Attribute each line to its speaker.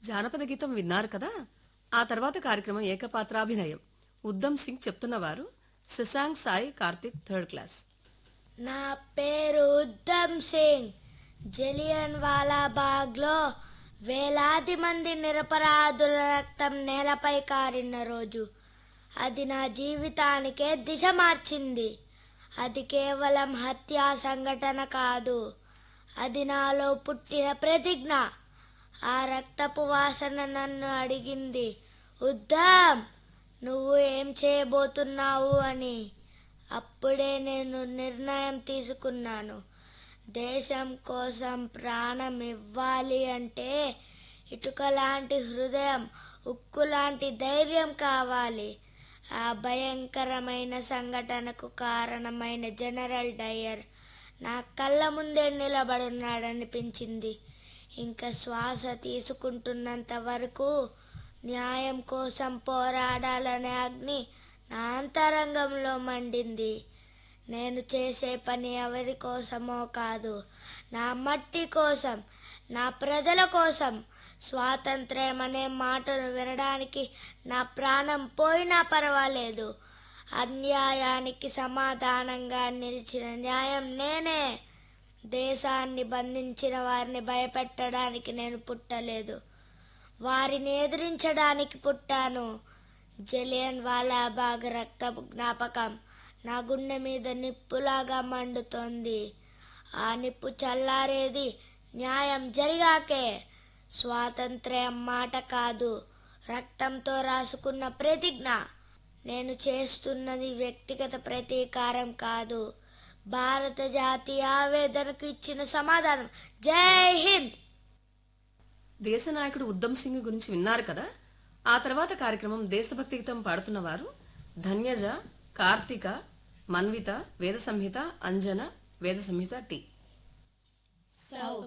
Speaker 1: జానపద గీతం విన్నారు కదా ఆ తర్వాత కార్యక్రమం ఏకపాత్రాభినయం ఉద్దమ్ సింగ్ చెప్తున్నవారు శశాంక్ సాయి కార్తిక్ థర్డ్ క్లాస్
Speaker 2: నా పేరు ఉద్దమ్ సింగ్ జలియన్ వాలా బాగ్లో వేలాది మంది నిరపరాధుల రక్తం నేలపై కారిన రోజు అది నా జీవితానికే దిశ మార్చింది అది కేవలం హత్యా సంఘటన కాదు అది నాలో పుట్టిన ప్రతిజ్ఞ ఆ రక్తపు వాసన నన్ను అడిగింది ఉద్దమ్ నువ్వు ఏం చేయబోతున్నావు అని అప్పుడే నేను నిర్ణయం తీసుకున్నాను దేశం కోసం ప్రాణం ఇవ్వాలి అంటే ఇటుక లాంటి హృదయం ఉక్కు లాంటి ధైర్యం కావాలి ఆ భయంకరమైన సంఘటనకు కారణమైన జనరల్ డయర్ నా కళ్ళ ముందే నిలబడున్నాడనిపించింది ఇంకా శ్వాస తీసుకుంటున్నంత వరకు న్యాయం కోసం పోరాడాలనే అగ్ని నా అంతరంగంలో మండింది నేను చేసే పని ఎవరి కోసమో కాదు నా మట్టి కోసం నా ప్రజల కోసం స్వాతంత్ర్యం అనే మాటను వినడానికి నా ప్రాణం పోయినా పర్వాలేదు అన్యాయానికి సమాధానంగా నిలిచిన న్యాయం నేనే దేశాన్ని బంధించిన వారిని భయపెట్టడానికి నేను పుట్టలేదు వారిని ఎదిరించడానికి పుట్టాను జలియన్ వాలాబాగ్ రక్తపు జ్ఞాపకం నా గుండె మీద నిప్పులాగా మండుతోంది ఆ నిప్పు చల్లారేది న్యాయం జరిగాకే స్వాతంత్ర్యం మాట కాదు రక్తంతో రాసుకున్న ప్రతిజ్ఞ నేను చేస్తున్నది వ్యక్తిగత ప్రతీకారం కాదు భారత జాతి ఆవేదనకు ఇచ్చిన సమాధానం జై హింద్
Speaker 1: దేశ నాయకుడు ఉద్దమ్ సింగ్ గురించి విన్నారు కదా ఆ తర్వాత కార్యక్రమం దేశభక్తి గీతం పాడుతున్నవారు ధన్యజ కార్తిక మన్విత వేద సంహిత అంజన వేద సంహిత టి